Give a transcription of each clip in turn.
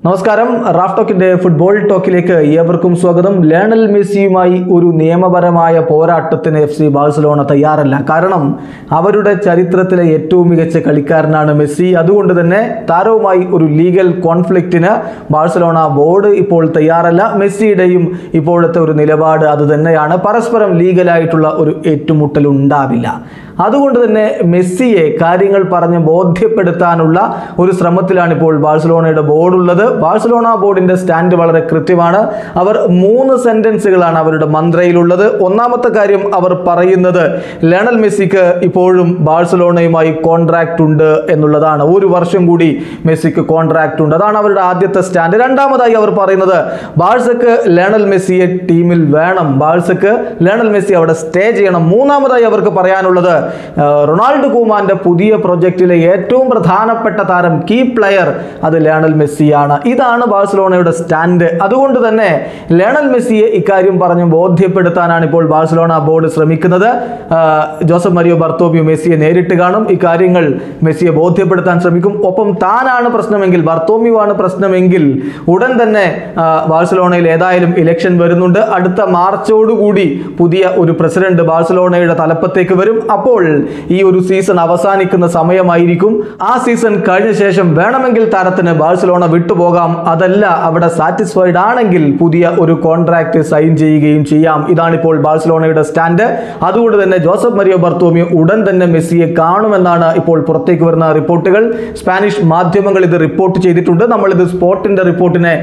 നമസ്കാരം Raf ടോക്കിന്റെ football ടോക്കിലേക്ക് ഏവർക്കും സ്വാഗതം ലയണൽ മെസ്സിയുമായി ഒരു നിയമപരമായ പോരാട്ടത്തിന് എഫ് സി ബാഴ്സലോണ തയ്യാറല്ല കാരണം അവരുടെ ചരിത്രത്തിലെ ഏറ്റവും മികച്ച കളിക്കാരനാണ് മെസ്സി അതുകൊണ്ട് തന്നെ താരവുമായി ഒരു ലീഗൽ കോൺഫ്ലിക്റ്റിന് ബാഴ്സലോണ ബോർഡ് ഇപ്പോൾ തയ്യാറല്ല മെസ്സിയുടെയും ഇപ്പോഴത്തെ ഒരു നിലപാട് അത് തന്നെയാണ് പരസ്പരം ലീഗലായിട്ടുള്ള ഒരു ഏറ്റുമുട്ടൽ ഉണ്ടാവില്ല അതുകൊണ്ട് തന്നെ മെസ്സിയെ കാര്യങ്ങൾ പറഞ്ഞ് ബോധ്യപ്പെടുത്താനുള്ള ഒരു ശ്രമത്തിലാണ് ഇപ്പോൾ ബാഴ്സലോണയുടെ ബോർഡ് ഉള്ളത് ബാഴ്സലോണ ബോർഡിന്റെ സ്റ്റാൻഡ് വളരെ കൃത്യമാണ് അവർ മൂന്ന് സെന്റൻസുകളാണ് അവരുടെ മന്ത്രയിലുള്ളത് ഒന്നാമത്തെ കാര്യം അവർ പറയുന്നത് ലയണൽ മെസ്സിക്ക് ഇപ്പോഴും ബാഴ്സലോണയുമായി കോൺട്രാക്റ്റ് ഉണ്ട് എന്നുള്ളതാണ് ഒരു വർഷം കൂടി മെസ്സിക്ക് കോൺട്രാക്റ്റ് ഉണ്ട് അതാണ് അവരുടെ ആദ്യത്തെ സ്റ്റാൻഡ് രണ്ടാമതായി അവർ പറയുന്നത് ബാഴ്സക്ക് ലയണൽ മെസ്സിയെ ടീമിൽ വേണം ബാഴ്സക്ക് ലയണൽ മെസ്സി അവിടെ സ്റ്റേ ചെയ്യണം മൂന്നാമതായി അവർക്ക് പറയാനുള്ളത് ആ, റൊണാൾഡോ കുമാന്റെ പുതിയ പ്രൊജക്റ്റിലെ ഏറ്റവും പ്രധാനപ്പെട്ട താരം കീ പ്ലെയർ അത് ലയണൽ മെസ്സിയാണ് ഇതാണ് ബാഴ്സലോണയുടെ സ്റ്റാൻഡ് അതുകൊണ്ട് തന്നെ ലയണൽ മെസ്സിയെ ഇക്കാര്യം പറഞ്ഞ് ബോധ്യപ്പെടുത്താനാണ് ഇപ്പോൾ ബാഴ്സലോണ ബോർഡ് ശ്രമിക്കുന്നത് ആ, ജോസഫ് മരിയോ ബർത്തോബിയോ മെസ്സിയെ നേരിട്ട് കാണും ഇക്കാര്യങ്ങൾ മെസ്സിയെ ബോധ്യപ്പെടുത്താൻ ശ്രമിക്കും ഒപ്പം താനാണ് പ്രശ്നമെങ്കിൽ ബർത്തോമിയോ ആണ് പ്രശ്നമെങ്കിൽ ഉടൻ തന്നെ ആ, ബാഴ്സലോണയിൽ ഏതായാലും ഇലക്ഷൻ വരുന്നുണ്ട് അടുത്ത മാർച്ചോടുകൂടി പുതിയ ഒരു പ്രസിഡന്റ് ബാഴ്സലോണയുടെ തലപ്പത്തേക്ക് വരും അപ്പോൾ ഈ ഒരു സീസൺ അവസാനിക്കുന്ന സമയമായിരിക്കും ആ സീസൺ കഴിഞ്ഞ ശേഷം വേണമെങ്കിൽ താരത്തിന് ബാഴ്സലോണ വിട്ടുപോകാം അതല്ല അവിടെ സാറ്റിസ്ഫൈഡ് ആണെങ്കിൽ പുതിയ ഒരു കോൺട്രാക്ട് സൈൻ ചെയ്യുകയും ചെയ്യാം ഇതാണിപ്പോൾ ബാഴ്സലോണയുടെ സ്റ്റാൻഡ് അതുകൊണ്ട് തന്നെ ജോസഫ് മരിയോ ബർത്തോമിയോ ഉടൻ തന്നെ മെസ്സിയെ കാണുമെന്നാണ് ഇപ്പോൾ പുറത്തേക്ക് വരുന്ന റിപ്പോർട്ടുകൾ സ്പാനിഷ് മാധ്യമങ്ങൾ ഇത് റിപ്പോർട്ട് ചെയ്തിട്ടുണ്ട് നമ്മൾ ഇത് സ്പോർട്ടിന്റെ റിപ്പോർട്ടിനെ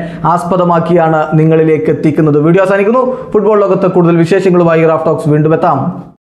ആസ്പദമാക്കിയാണ് നിങ്ങളിലേക്ക് എത്തിക്കുന്നത് വീഡിയോ അവസാനിക്കുന്നു ഫുട്ബോൾ ലോകത്തെ കൂടുതൽ വിശേഷങ്ങളുമായി റാഫ് ടോക്സ് വീണ്ടും എത്താം